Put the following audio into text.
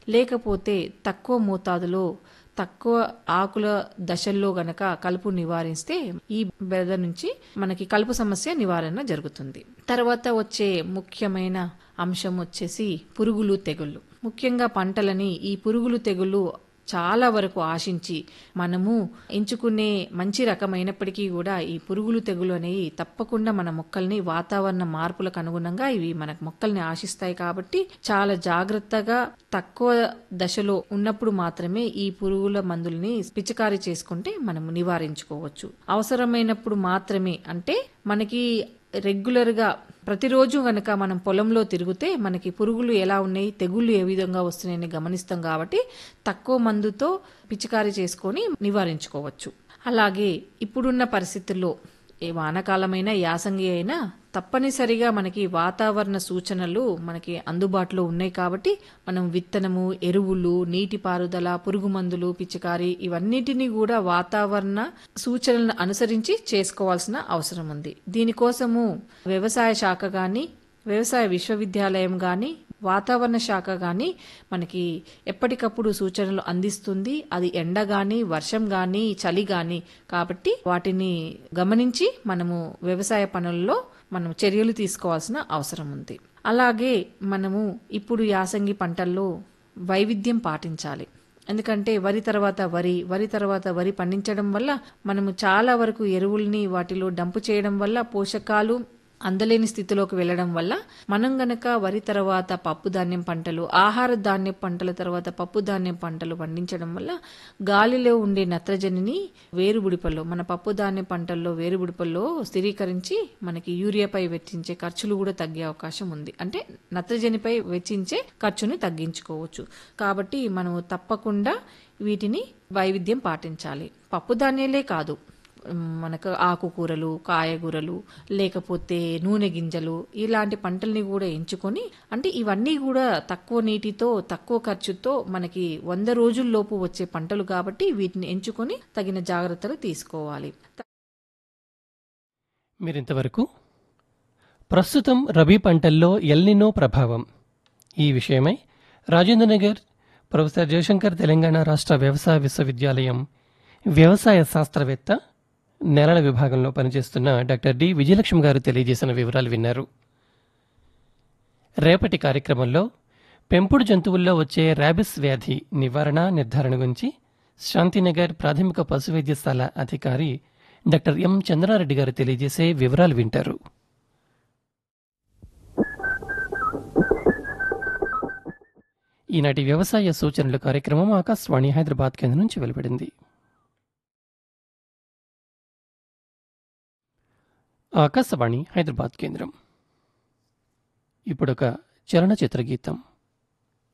లేకపోతే తక్కువ మోతాదులో తక్కువ ఆకుల దశల్లో గనక కలుపు నివారిస్తే ఈ బెద నుంచి మనకి కలుపు సమస్య నివారణ జరుగుతుంది తర్వాత వచ్చే ముఖ్యమైన అంశం వచ్చేసి పురుగులు తెగుళ్ళు ముఖ్యంగా పంటలని ఈ పురుగులు తెగుళ్ళు చాలా వరకు ఆశించి మనము ఎంచుకునే మంచి రకమైనప్పటికీ కూడా ఈ పురుగులు తెగులు అనేవి తప్పకుండా మన మొక్కల్ని వాతావరణ మార్పులకు అనుగుణంగా ఇవి మన మొక్కల్ని ఆశిస్తాయి కాబట్టి చాలా జాగ్రత్తగా తక్కువ దశలో ఉన్నప్పుడు మాత్రమే ఈ పురుగుల మందుల్ని పిచికారీ చేసుకుంటే మనం నివారించుకోవచ్చు అవసరమైనప్పుడు మాత్రమే అంటే మనకి రెగ్యులర్ గా ప్రతిరోజు గనక మనం పొలంలో తిరిగితే మనకి పురుగులు ఎలా ఉన్నాయి తెగుళ్ళు ఏ విధంగా వస్తున్నాయని గమనిస్తాం కాబట్టి తక్కువ మందుతో పిచికారీ చేసుకొని నివారించుకోవచ్చు అలాగే ఇప్పుడున్న పరిస్థితుల్లో ఏ వానాకాలమైనా యాసంగి అయినా తప్పనిసరిగా మనకి వాతావరణ సూచనలు మనకి అందుబాటులో ఉన్నాయి కాబట్టి మనం విత్తనము ఎరువులు నీటిపారుదల పురుగు మందులు పిచికారి ఇవన్నిటినీ కూడా వాతావరణ సూచనలను అనుసరించి చేసుకోవాల్సిన అవసరం ఉంది దీనికోసము వ్యవసాయ శాఖ గాని వ్యవసాయ విశ్వవిద్యాలయం గాని వాతావరణ శాఖ గాని మనకి ఎప్పటికప్పుడు సూచనలు అందిస్తుంది అది ఎండ గాని వర్షం గాని చలి గాని కాబట్టి వాటిని గమనించి మనము వ్యవసాయ పనుల్లో మనం చర్యలు తీసుకోవాల్సిన అవసరం ఉంది అలాగే మనము ఇప్పుడు యాసంగి పంటల్లో వైవిధ్యం పాటించాలి ఎందుకంటే వరి తర్వాత వరి వరి తర్వాత వరి పండించడం వల్ల మనము చాలా వరకు ఎరువుల్ని వాటిలో డంపు చేయడం వల్ల పోషకాలు అందలేని స్థితిలోకి వెళ్లడం వల్ల మనం గనక వరి తర్వాత పప్పు ధాన్యం పంటలు ఆహార ధాన్య పంటల తర్వాత పప్పు ధాన్యం పంటలు పండించడం వల్ల గాలిలో ఉండే నత్రజనిని వేరుబుడిపల్లో మన పప్పు ధాన్య పంటల్లో వేరుబుడిపల్లో స్థిరీకరించి మనకి యూరియాపై వెచ్చించే ఖర్చులు కూడా తగ్గే అవకాశం ఉంది అంటే నత్రజనిపై వెచ్చించే ఖర్చుని తగ్గించుకోవచ్చు కాబట్టి మనము తప్పకుండా వీటిని వైవిధ్యం పాటించాలి పప్పు ధాన్యాలే కాదు మనకు ఆకుకూరలు కాయగూరలు లేకపోతే నూనె గింజలు ఇలాంటి పంటల్ని కూడా ఎంచుకొని అంటే ఇవన్నీ కూడా తక్కువ నీటితో తక్కువ ఖర్చుతో మనకి వంద రోజుల్లోపు వచ్చే పంటలు కాబట్టి వీటిని ఎంచుకొని తగిన జాగ్రత్తలు తీసుకోవాలి మీరింతవరకు ప్రస్తుతం రబీ పంటల్లో ఎల్నినో ప్రభావం ఈ విషయమై రాజేంద్రనగర్ ప్రొఫెసర్ జయశంకర్ తెలంగాణ రాష్ట్ర వ్యవసాయ విశ్వవిద్యాలయం వ్యవసాయ శాస్త్రవేత్త నేలల విభాగంలో పనిచేస్తున్న డాక్టర్ డి విజయలక్ష్మి గారు తెలియజేసిన వివరాలు విన్నారు రేపటి కార్యక్రమంలో పెంపుడు జంతువుల్లో వచ్చే ర్యాబిస్ వ్యాధి నివారణ నిర్ధారణ గురించి శాంతినగర్ ప్రాథమిక పశు వైద్యశాల అధికారి డాక్టర్ ఎం చంద్రారెడ్డి గారు తెలియజేసే వివరాలు వింటారు ఈనాటి వ్యవసాయ సూచనల కార్యక్రమం ఆకాశవాణి హైదరాబాద్ కేంద్రం నుంచి వెలువడింది ఆకాశవాణి హైదరాబాద్ కేంద్రం ఇప్పుడొక చలనచిత్ర గీతం